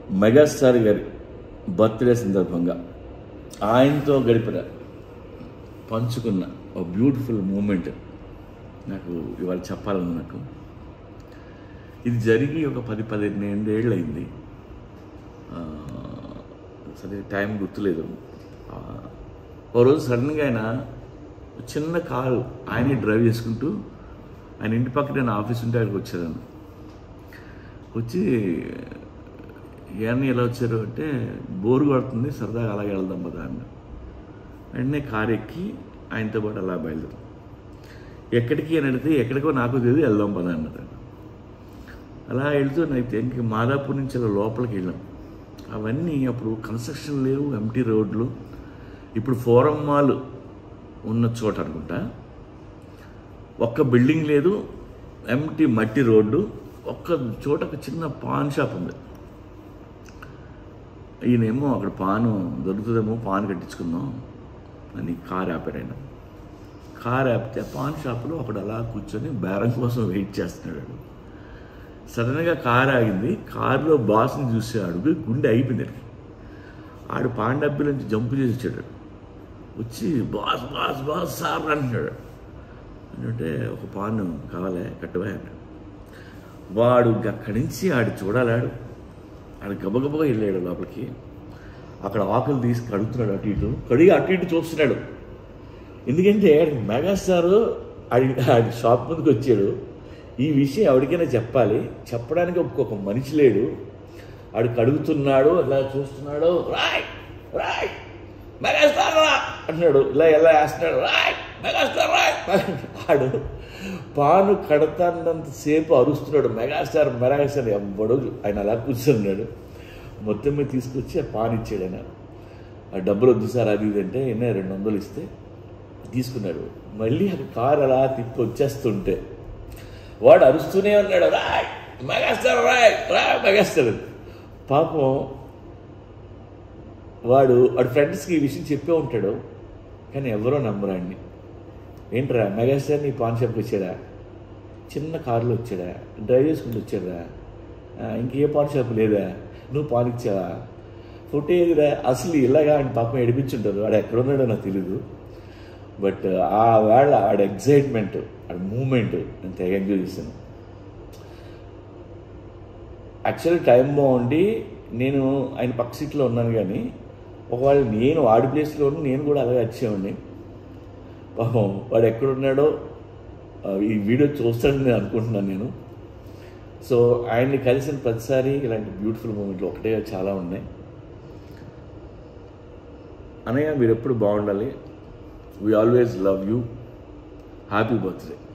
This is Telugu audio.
మెగాస్టార్ గారి బర్త్డే సందర్భంగా ఆయనతో గడిపిన పంచుకున్న ఒక బ్యూటిఫుల్ మూమెంట్ నాకు ఇవాళ చెప్పాలని నాకు ఇది జరిగి ఒక పది పదిహేను ఏళ్ళు అయింది ఆ, సరే టైం గుర్తులేదు ఆ, ఓ రోజు సడన్గా ఆయన చిన్న కారు ఆయనే డ్రైవ్ చేసుకుంటూ ఆయన ఇంటి పక్కన నా ఆఫీస్ ఉంటే అక్కడికి వచ్చారని వచ్చి ఏమని ఎలా వచ్చారు అంటే బోరు కొడుతుంది సరదాగా అలాగే వెళ్దాం పదా అన్న వెంటనే కారు ఎక్కి ఆయనతో పాటు అలా బయలుదేరాం ఎక్కడికి అని అడిగితే ఎక్కడికో నాకు తెలియదు వెళ్దాం పదా అన్నది అలా వెళ్తూ నాకు ఇంక మాదాపూర్ నుంచి అలా లోపలికి వెళ్ళాం అవన్నీ అప్పుడు కన్స్ట్రక్షన్ లేవు ఎంటీ రోడ్లు ఇప్పుడు ఫోరం మాల్ ఉన్న చోట అనుకుంటా ఒక్క బిల్డింగ్ లేదు ఎంటీ మట్టి రోడ్డు ఒక్క చోట ఒక చిన్న పాన్ షాప్ ఉంది ఈయనేమో అక్కడ పాను దొరుకుతుందేమో పాన్ కట్టించుకుందాం అని కార్ ఆపాడు ఆయన కార్ ఆపితే పాన్ షాప్లో అక్కడ అలా కూర్చొని బేరం కోసం వెయిట్ చేస్తున్నాడు సడన్గా కార్ ఆగింది కారులో బాస్ని చూసాడు గుండె అయిపోయింది ఆడికి. ఆడు పాన్ డబ్బి నుంచి జంప్ చేసి వచ్చాడు వచ్చి బాస్ బాస్ బాస్ సార్ అంటున్నాడు అంటే ఒక పాన్ కావాలే కట్టవా అన్నాడు వాడు ఇంక అక్కడి నుంచి ఆడు చూడాలాడు ఆడు గబగబగా వెళ్ళాడు లోపలికి అక్కడ ఆకులు తీసి కడుగుతున్నాడు అటు ఇటు కడిగి అటు ఇటు చూస్తున్నాడు ఎందుకంటే మెగాస్టార్ ఆడి ఆడి షాప్ ముందుకు వచ్చాడు ఈ విషయం ఎవరికైనా చెప్పాలి చెప్పడానికి ఒక్కొక్క మనిషి లేడు ఆడు కడుగుతున్నాడు ఇలా చూస్తున్నాడు రాయ్ రాయ్ మెగాస్టార్ రా అన్నాడు ఇలా ఎలా వేస్తున్నాడు రాయ్ మెగాస్టార్ రాయ్ ఆడు పాను కడతానంతసేపు అరుస్తున్నాడు మెగాస్టార్ మెగాస్టార్ ఎవ్వడు ఆయన అలా కూర్చున్నాడు మొత్తం మీద తీసుకొచ్చి ఆ పాన్ ఇచ్చాడు ఆయన ఆ డబ్బులు వద్దు సార్ అది ఇది అంటే ఎన్న రెండు వందలు ఇస్తే తీసుకున్నాడు మళ్ళీ ఆ కారు అలా తిప్పి వచ్చేస్తుంటే వాడు అరుస్తూనే ఉన్నాడు రాయ్ మెగాస్టార్ రాయ్ రాయ్ మెగాస్టార్ అని. పాపం వాడు వాడి ఫ్రెండ్స్కి ఈ విషయం చెప్పే ఉంటాడు కానీ ఎవరో నమ్మరండి ఏంట్రా మెగాస్టార్ నీ పాన్ షాప్కి వచ్చాడా చిన్న కారులో వచ్చాడా డ్రైవ్ చేసుకుంటూ వచ్చాడా ఆ, ఇంకే పాన్ షాప్ లేదా నువ్వు పాన్ ఇచ్చావా ఫోటో ఏదిరా అసలు ఇలాగా ఆయన పాపం ఎడిపించుంటారు వాడు ఎక్కడున్నాడో నాకు తెలీదు బట్ ఆ వేళ ఆడ ఎగ్జైట్మెంట్ ఆడ మూమెంట్ నేను తెగ ఎంజాయ్ చేశాను యాక్చువల్లీ టైం బాగుండి నేను ఆయన పక్క సీట్లో ఉన్నాను కానీ ఒకవేళ నేను వాడి ప్లేస్లో ఉండి నేను కూడా అలాగే వచ్చేవాడిని పాపం వాడు ఎక్కడున్నాడో ఆ, ఈ వీడియో చూస్తాడని నేను అనుకుంటున్నాను నేను సో ఆయన్ని కలిసిన ప్రతిసారి ఇలాంటి బ్యూటిఫుల్ మూమెంట్లు ఒకటే చాలా ఉన్నాయి అనయ్య మీరు ఎప్పుడు బాగుండాలి we always love you happy birthday